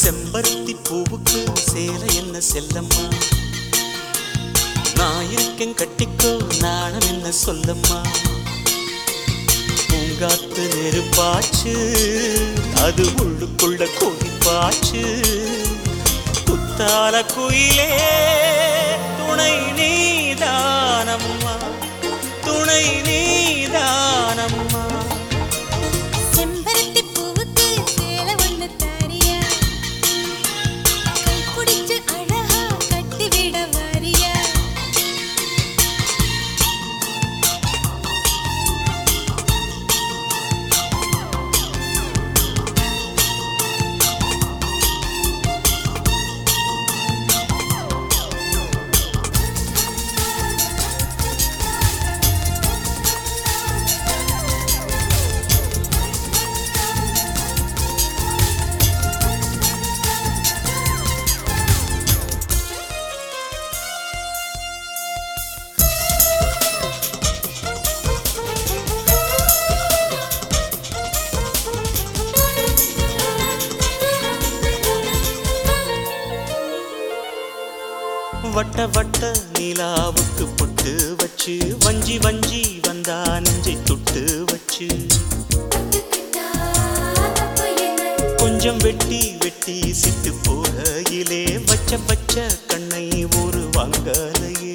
செம்பருத்தி பூவுக்கு சேலை என்ன செல்லம்மா நான் இருக்கேன் கட்டிக்கோ நாணம் என்ன சொல்லம்மா பூங்காத்து நெருப்பாச்சு அது உள்ளுக்குள்ள கொதிப்பாச்சு குத்தால குயிலே துணை நீதானம்மா துணை நீதானம்மா செம்பருத்தி பூவுக்கு சேலை ஒண்ணு தாரியா கைப்பிடிச்சு அழகா கட்டிவிட வாரியா வட்ட வட்ட நிலாவுக்கு பொட்டு வச்சு வஞ்சி வஞ்சி வந்தா நெஞ்சை தொட்டு வச்சு கொஞ்சம் வெட்டி வெட்டி சிட்டு போகையிலே வச்ச பச்ச கண்ணை ஒரு வாங்கலையே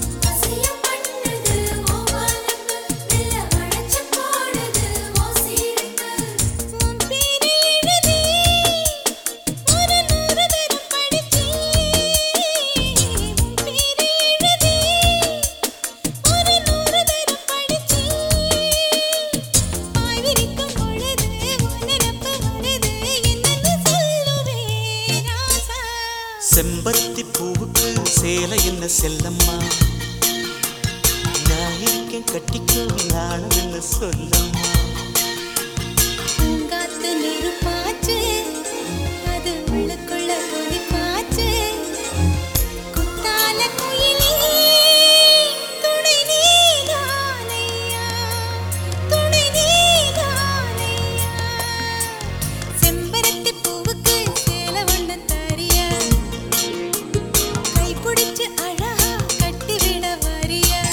உன் பேரை எழுதி ஒரு நூறு தரம் படிச்சேன் உன் பேரை எழுதி ஒரு நூறு தரம் படிச்சேன் பாய் விரிக்கும் பொழுது உன் நினப்பு வருது என்னன்னு சொல்லுவேன் ராசா செம்பருத்தி பூவுக்கு சேலை என்ன செல்லம்மா நான் இருக்கேன் கட்டிக்கோ நானும் என்ன சொல்லம்மா பூங்காத்து நெருப்பாச்சு அது உள்ளுக்குள்ள கொதிப்பாச்சு குத்தால குயிலே துணை நீதானையா துணை நீதானையா செம்பருத்தி பூவுக்கு சேலை ஒண்ணு தாரியா கைப்பிடிச்சு அழகா கட்டிவிட வாரியா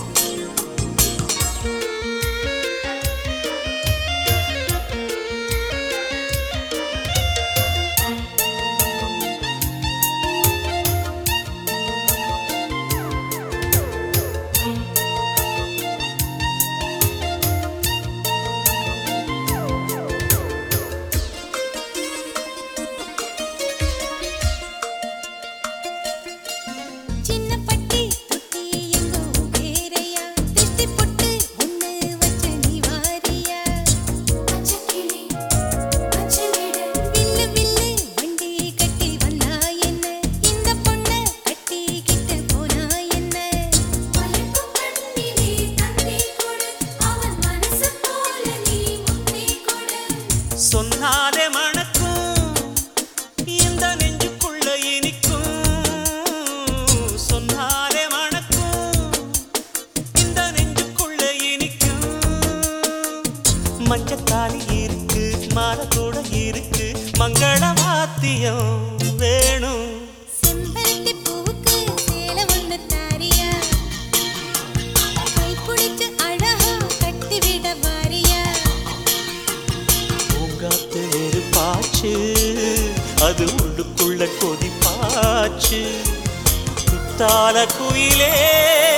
சின்ன பட்டி தொட்டி எங்கோ பேரையா திஷ்டி பொட்டு ஒண்ணு வச்சு நீ வாரியா பச்சைக்கிளி பச்சைவிடு வில்லு வில்லு வண்டி கட்டி வந்தா என்ன இந்த பொண்ண கட்டிக்கிட்டு போனா என்ன மயக்கும் கண்ணிலே தண்ணி கொடு அவன் மனசு போல நீ முத்தி கொடு சொன்னாலே மணக்கும் இந்த நெஞ்சுக்குள்ள இனிக்கும் சொன்னாலே மணக்கும் இந்த நெஞ்சுக்குள்ள இனிக்கும் மஞ்சத்தாலி இருக்கு மாலை கூட இருக்கு மங்கள வாத்தியம் வேணும் செம்பருத்தி பூவுக்கு சேலை ஒண்ணு தாரியா கைப்பிடிச்சு அழகா கட்டிவிட வாரியா பூங்காத்து நெருப்பாச்சு அது உள்ளுக்குள்ள கொதிப்பாச்சு குத்தால குயிலே